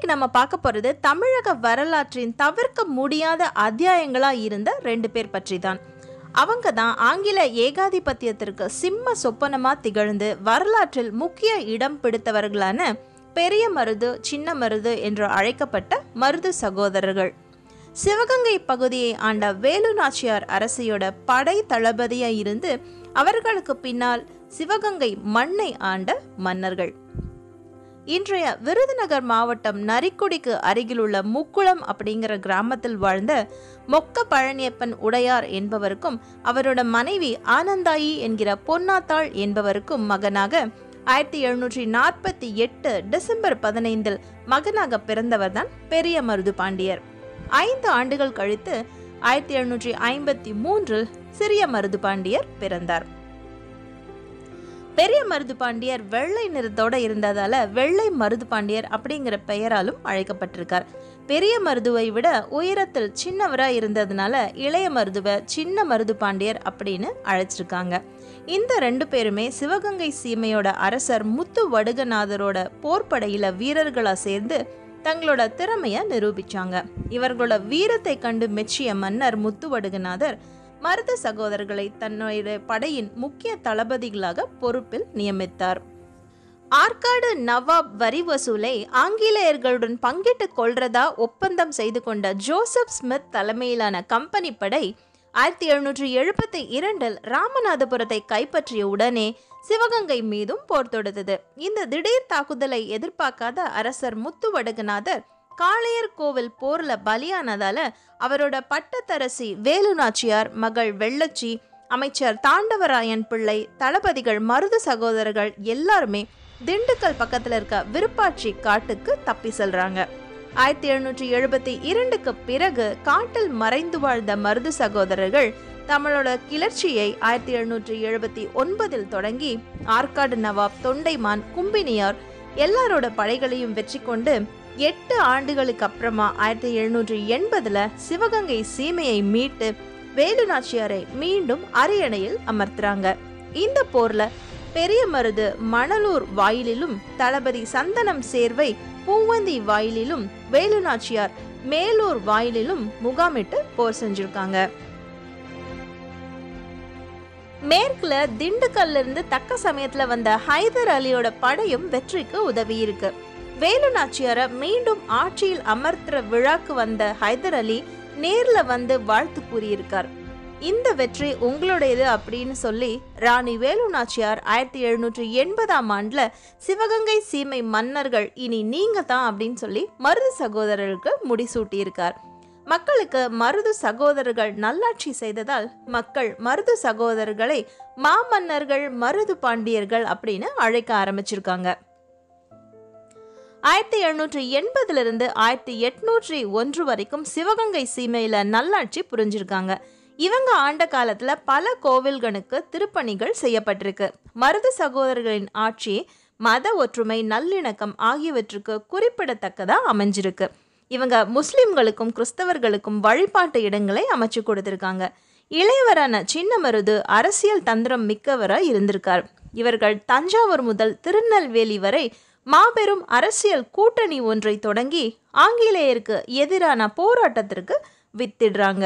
நம்ம பார்க்க போறது தமிழக வரலாற்றின் தவிர்க்க முடியாத அத்தியாயங்களா இருந்த ரெண்டு பேர் பற்றி தான் அவங்க தான் ஆங்கில ஏகாதிபத்தியத்திற்கு சிம்ம சொப்பனமா திகழ்ந்து வரலாற்றில் முக்கிய இடம் பிடித்தவர்களான பெரிய மருது சின்ன மருது என்று அழைக்கப்பட்ட மருது சகோதரர்கள் சிவகங்கை பகுதியை ஆண்ட வேலு நாச்சியார் அரசியோட படை தளபதியா இருந்து அவர்களுக்கு பின்னால் சிவகங்கை மண்ணை ஆண்ட மன்னர்கள் இன்றைய விருதுநகர் மாவட்டம் நரிக்குடிக்கு அருகிலுள்ள முக்குளம் அப்படிங்கிற கிராமத்தில் வாழ்ந்த மொக்க பழனியப்பன் உடையார் என்பவருக்கும் அவரோட மனைவி ஆனந்தாயி என்கிற பொன்னாத்தாள் என்பவருக்கும் மகனாக ஆயிரத்தி எழுநூற்றி நாற்பத்தி எட்டு டிசம்பர் பதினைந்தில் மகனாக பிறந்தவர் தான் பெரிய மருது பாண்டியர் ஐந்து ஆண்டுகள் கழித்து ஆயிரத்தி எழுநூற்றி ஐம்பத்தி மூன்றில் சிறிய மருது பாண்டியர் பிறந்தார் பெரிய மருது பாண்டியர் வெள்ளை நிறத்தோட இருந்ததால வெள்ளை மருது பாண்டியர் அப்படிங்கிற பெயராலும் அழைக்கப்பட்டிருக்கார் பெரிய மருதுவை விட உயரத்தில் சின்னவரா இருந்ததுனால இளைய மருதுவை சின்ன மருது பாண்டியர் அப்படின்னு அழைச்சிருக்காங்க இந்த ரெண்டு பேருமே சிவகங்கை சீமையோட அரசர் முத்து வடுகநாதரோட போர்ப்படையில வீரர்களா சேர்ந்து தங்களோட திறமைய நிரூபிச்சாங்க இவர்களோட வீரத்தை கண்டு மெச்சிய மன்னர் முத்து வடுகநாதர் மருது சகோதரர்களை தன்னுடைய படையின் முக்கிய தளபதிகளாக பொறுப்பில் நியமித்தார் ஆற்காடு நவாப் வரி வசூலை ஆங்கிலேயர்களுடன் பங்கிட்டுக் கொள்றதா ஒப்பந்தம் செய்து கொண்ட ஜோசப் ஸ்மித் தலைமையிலான கம்பெனி படை ஆயிரத்தி எழுநூற்றி எழுபத்தி இரண்டில் ராமநாதபுரத்தை கைப்பற்றிய உடனே சிவகங்கை மீதும் போர் தொடுத்தது இந்த திடீர் தாக்குதலை எதிர்பார்க்காத அரசர் முத்து வடகநாதர் காளையர் கோவில் போர்ல பலியானதால அவரோட பட்டத்தரசி வேலு நாச்சியார் மகள் வெள்ளச்சி அமைச்சர் தாண்டவராயன் பிள்ளை தளபதிகள் மருது சகோதரர்கள் எல்லாருமே திண்டுக்கல் பக்கத்துல இருக்க விருப்பாட்சி காட்டுக்கு தப்பி செல்றாங்க ஆயிரத்தி எழுநூற்றி எழுபத்தி இரண்டுக்கு பிறகு காட்டில் மறைந்து வாழ்ந்த மருது சகோதரர்கள் தங்களோட கிளர்ச்சியை ஆயிரத்தி எழுநூற்றி எழுபத்தி ஒன்பதில் தொடங்கி ஆற்காடு நவாப் தொண்டைமான் கும்பினியார் எல்லாரோட படைகளையும் வெற்றி கொண்டு எட்டு ஆண்டுகளுக்கு அப்புறமா ஆயிரத்தி எழுநூற்றி எண்பதுல சிவகங்கை சீமையை மீட்டு வேலு நாச்சியாரை மீண்டும் அரியணையில் அமர்த்துறாங்க இந்த போர்ல பெரிய மருது மணலூர் வாயிலிலும் தளபதி சந்தனம் சேர்வை பூவந்தி வாயிலிலும் வேலு நாச்சியார் மேலூர் வாயிலிலும் முகாமிட்டு போர் செஞ்சிருக்காங்க மேற்குல திண்டுக்கல்ல இருந்து தக்க சமயத்துல வந்த ஹைதர் அலியோட படையும் வெற்றிக்கு உதவி இருக்கு வேலு நாச்சியார மீண்டும் ஆட்சியில் அமர்த்துற விழாக்கு வந்த ஹைதர் அலி நேர்ல வந்து வாழ்த்து கூறியிருக்கார் இந்த வெற்றி உங்களுடையது அப்படின்னு சொல்லி ராணி வேலு நாச்சியார் ஆயிரத்தி எழுநூற்றி எண்பதாம் ஆண்டுல சிவகங்கை சீமை மன்னர்கள் இனி நீங்க தான் அப்படின்னு சொல்லி மருது சகோதரருக்கு முடிசூட்டியிருக்கார் மக்களுக்கு மருது சகோதரர்கள் நல்லாட்சி செய்ததால் மக்கள் மருது சகோதரர்களை மாமன்னர்கள் மருது பாண்டியர்கள் அப்படின்னு அழைக்க ஆரம்பிச்சிருக்காங்க ஆயிரத்தி எழுநூற்றி எண்பதுல இருந்து ஆயிரத்தி எட்நூற்றி ஒன்று வரைக்கும் சிவகங்கை சீமையில நல்லாட்சி புரிஞ்சிருக்காங்க இவங்க ஆண்ட காலத்துல பல கோவில்களுக்கு திருப்பணிகள் செய்யப்பட்டிருக்கு மருது சகோதரர்களின் ஆட்சி மத ஒற்றுமை நல்லிணக்கம் ஆகியவற்றுக்கு குறிப்பிடத்தக்கதா அமைஞ்சிருக்கு இவங்க முஸ்லிம்களுக்கும் கிறிஸ்தவர்களுக்கும் வழிபாட்டு இடங்களை அமைச்சு கொடுத்திருக்காங்க இளையவரான சின்ன மருது அரசியல் தந்திரம் மிக்கவரா இருந்திருக்கார் இவர்கள் தஞ்சாவூர் முதல் திருநெல்வேலி வரை மாபெரும் அரசியல் கூட்டணி ஒன்றை தொடங்கி ஆங்கிலேயருக்கு எதிரான போராட்டத்திற்கு வித்திடுறாங்க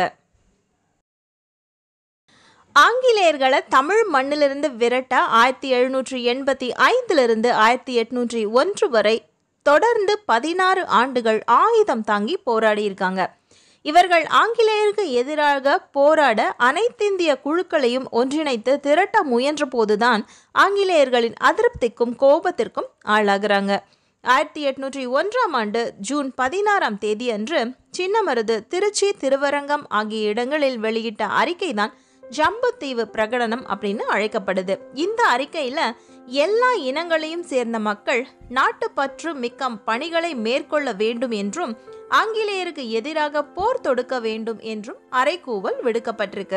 ஆங்கிலேயர்களை தமிழ் மண்ணிலிருந்து விரட்ட ஆயிரத்தி எழுநூற்றி எண்பத்தி ஐந்திலிருந்து ஆயிரத்தி எட்நூற்றி ஒன்று வரை தொடர்ந்து பதினாறு ஆண்டுகள் ஆயுதம் தாங்கி போராடியிருக்காங்க இவர்கள் ஆங்கிலேயருக்கு எதிராக போராட அனைத்திந்திய குழுக்களையும் ஒன்றிணைத்து திரட்ட முயன்ற போதுதான் ஆங்கிலேயர்களின் அதிருப்திக்கும் கோபத்திற்கும் ஆளாகிறாங்க ஆயிரத்தி எட்நூற்றி ஒன்றாம் ஆண்டு ஜூன் பதினாறாம் தேதி அன்று சின்னமருது திருச்சி திருவரங்கம் ஆகிய இடங்களில் வெளியிட்ட அறிக்கைதான் ஜம்புத்தீவு பிரகடனம் அப்படின்னு அழைக்கப்படுது இந்த அறிக்கையில எல்லா இனங்களையும் சேர்ந்த மக்கள் நாட்டுப்பற்று மிக்க பணிகளை மேற்கொள்ள வேண்டும் என்றும் ஆங்கிலேயருக்கு எதிராக போர் தொடுக்க வேண்டும் என்றும் அறைகூவல் விடுக்கப்பட்டிருக்கு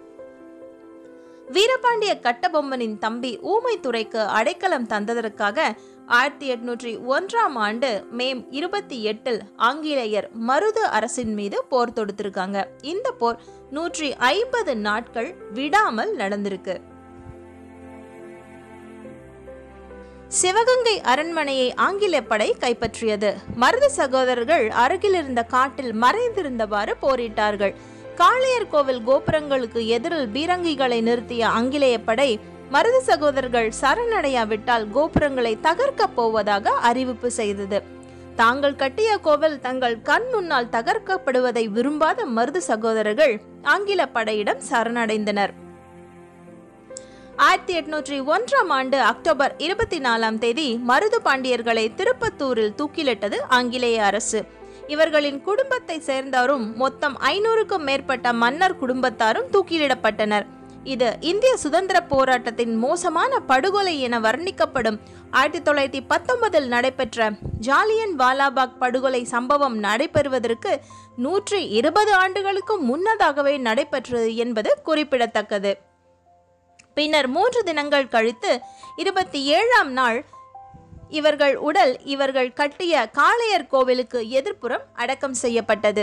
வீரபாண்டிய கட்டபொம்மனின் தம்பி ஊமைத்துறைக்கு அடைக்கலம் தந்ததற்காக ஆயிரத்தி எட்நூற்றி ஒன்றாம் ஆண்டு மே இருபத்தி எட்டில் ஆங்கிலேயர் மருது அரசின் மீது போர் தொடுத்திருக்காங்க இந்த போர் நூற்றி ஐம்பது நாட்கள் விடாமல் நடந்திருக்கு சிவகங்கை அரண்மனையை ஆங்கில படை கைப்பற்றியது மருது சகோதரர்கள் அருகில் இருந்த காட்டில் மறைந்திருந்தவாறு போரிட்டார்கள் காளையர் கோவில் கோபுரங்களுக்கு எதிரில் பீரங்கிகளை நிறுத்திய ஆங்கிலேய படை மருது சகோதரர்கள் சரணடையாவிட்டால் கோபுரங்களை தகர்க்கப் போவதாக அறிவிப்பு செய்தது தாங்கள் கட்டிய கோவில் தங்கள் கண் முன்னால் தகர்க்கப்படுவதை விரும்பாத மருது சகோதரர்கள் ஆங்கில படையிடம் சரணடைந்தனர் ஆயிரத்தி எட்நூற்றி ஒன்றாம் ஆண்டு அக்டோபர் இருபத்தி நாலாம் தேதி மருது பாண்டியர்களை திருப்பத்தூரில் தூக்கிலிட்டது ஆங்கிலேய அரசு இவர்களின் குடும்பத்தை சேர்ந்தவரும் மொத்தம் ஐநூறுக்கும் மேற்பட்ட மன்னர் குடும்பத்தாரும் தூக்கிலிடப்பட்டனர் இது இந்திய சுதந்திர போராட்டத்தின் மோசமான படுகொலை என வர்ணிக்கப்படும் ஆயிரத்தி தொள்ளாயிரத்தி பத்தொன்பதில் நடைபெற்ற ஜாலியன் வாலாபாக் படுகொலை சம்பவம் நடைபெறுவதற்கு நூற்றி இருபது ஆண்டுகளுக்கு முன்னதாகவே நடைபெற்றது என்பது குறிப்பிடத்தக்கது பின்னர் மூன்று தினங்கள் கழித்து இருபத்தி ஏழாம் நாள் இவர்கள் உடல் இவர்கள் கட்டிய காளையர் கோவிலுக்கு எதிர்ப்புறம் அடக்கம் செய்யப்பட்டது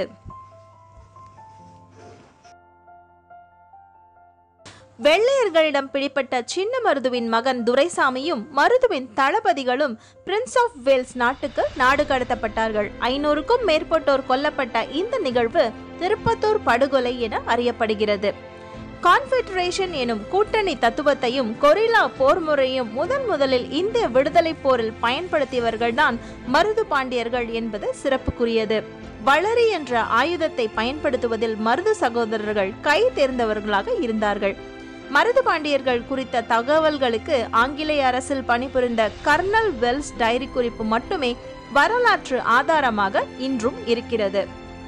வெள்ளையர்களிடம் பிடிப்பட்ட சின்ன மருதுவின் மகன் துரைசாமியும் மருதுவின் தளபதிகளும் பிரின்ஸ் ஆஃப் வேல்ஸ் நாட்டுக்கு நாடு கடத்தப்பட்டார்கள் ஐநூறுக்கும் மேற்பட்டோர் கொல்லப்பட்ட இந்த நிகழ்வு திருப்பத்தூர் படுகொலை என அறியப்படுகிறது கான்ஃபெடரேஷன் எனும் கூட்டணி தத்துவத்தையும் கொரில்லா போர் முறையும் முதன் முதலில் இந்திய விடுதலை போரில் பயன்படுத்தியவர்கள்தான் மருது பாண்டியர்கள் என்பது சிறப்புக்குரியது வளரி என்ற ஆயுதத்தை பயன்படுத்துவதில் மருது சகோதரர்கள் கை தேர்ந்தவர்களாக இருந்தார்கள் மருது பாண்டியர்கள் குறித்த தகவல்களுக்கு ஆங்கிலேய அரசில் பணிபுரிந்த கர்னல் வெல்ஸ் டைரி குறிப்பு மட்டுமே வரலாற்று ஆதாரமாக இன்றும் இருக்கிறது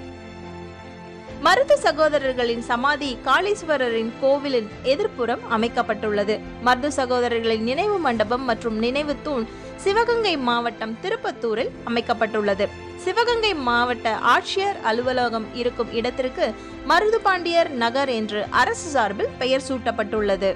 மருது சகோதரர்களின் சமாதி காளீஸ்வரரின் கோவிலின் எதிர்ப்புறம் அமைக்கப்பட்டுள்ளது மருது சகோதரர்களின் நினைவு மண்டபம் மற்றும் நினைவு தூண் சிவகங்கை மாவட்டம் திருப்பத்தூரில் அமைக்கப்பட்டுள்ளது சிவகங்கை மாவட்ட ஆட்சியர் அலுவலகம் இருக்கும் இடத்திற்கு மருது பாண்டியர் நகர் என்று அரசு சார்பில் பெயர் சூட்டப்பட்டுள்ளது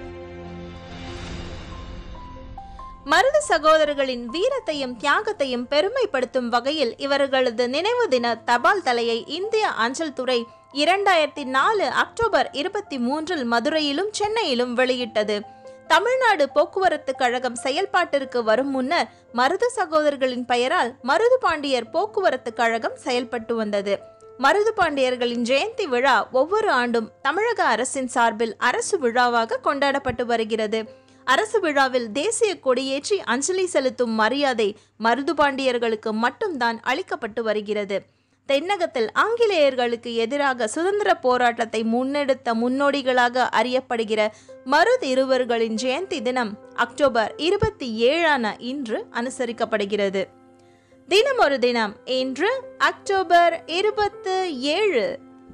மருது சகோதரர்களின் வீரத்தையும் தியாகத்தையும் பெருமைப்படுத்தும் வகையில் இவர்களது நினைவு தின தபால் தலையை இந்திய அஞ்சல் துறை இரண்டாயிரத்தி நாலு அக்டோபர் இருபத்தி மூன்றில் மதுரையிலும் சென்னையிலும் வெளியிட்டது தமிழ்நாடு போக்குவரத்து கழகம் செயல்பாட்டிற்கு வரும் முன்னர் மருது சகோதரர்களின் பெயரால் மருது பாண்டியர் போக்குவரத்து கழகம் செயல்பட்டு வந்தது மருது பாண்டியர்களின் ஜெயந்தி விழா ஒவ்வொரு ஆண்டும் தமிழக அரசின் சார்பில் அரசு விழாவாக கொண்டாடப்பட்டு வருகிறது அரசு விழாவில் தேசிய கொடியேற்றி அஞ்சலி செலுத்தும் மரியாதை மருது பாண்டியர்களுக்கு மட்டும்தான் அளிக்கப்பட்டு வருகிறது தென்னகத்தில் ஆங்கிலேயர்களுக்கு எதிராக சுதந்திர போராட்டத்தை முன்னெடுத்த முன்னோடிகளாக அறியப்படுகிற மருது இருவர்களின் ஜெயந்தி தினம் அக்டோபர் இருபத்தி ஏழான இன்று அனுசரிக்கப்படுகிறது தினம் ஒரு தினம் இன்று அக்டோபர் இருபத்து ஏழு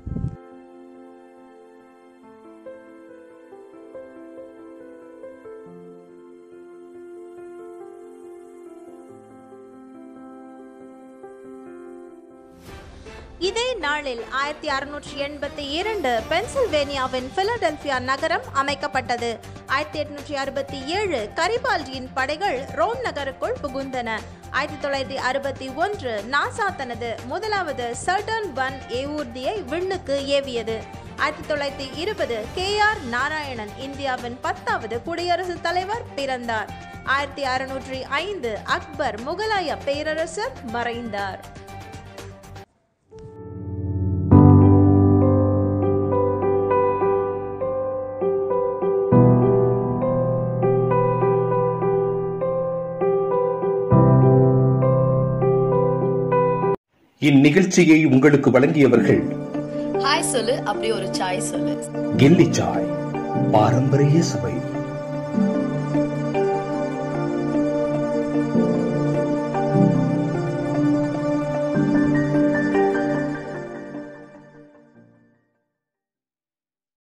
இதே நாளில் ஆயிரத்தி அறுநூற்றி எண்பத்தி இரண்டு பென்சில்வேனியாவின் பிலடெல்பியா நகரம் அமைக்கப்பட்டது ஆயிரத்தி எட்நூற்றி அறுபத்தி ஏழு கரிபால்டியின் படைகள் ரோம் நகருக்குள் புகுந்தன ஆயிரத்தி தொள்ளாயிரத்தி அறுபத்தி ஒன்று நாசா தனது முதலாவது சர்டன் ஒன் ஏவூர்தியை விண்ணுக்கு ஏவியது ஆயிரத்தி தொள்ளாயிரத்தி இருபது கே ஆர் நாராயணன் இந்தியாவின் பத்தாவது குடியரசுத் தலைவர் பிறந்தார் ஆயிரத்தி அறுநூற்றி ஐந்து அக்பர் முகலாய பேரரசர் மறைந்தார் இந்நிகழ்ச்சியை உங்களுக்கு வழங்கியவர்கள் ஹாய் சொல்லு அப்படி ஒரு சாய் சொல்லு கில்லி சாய் பாரம்பரிய சுவை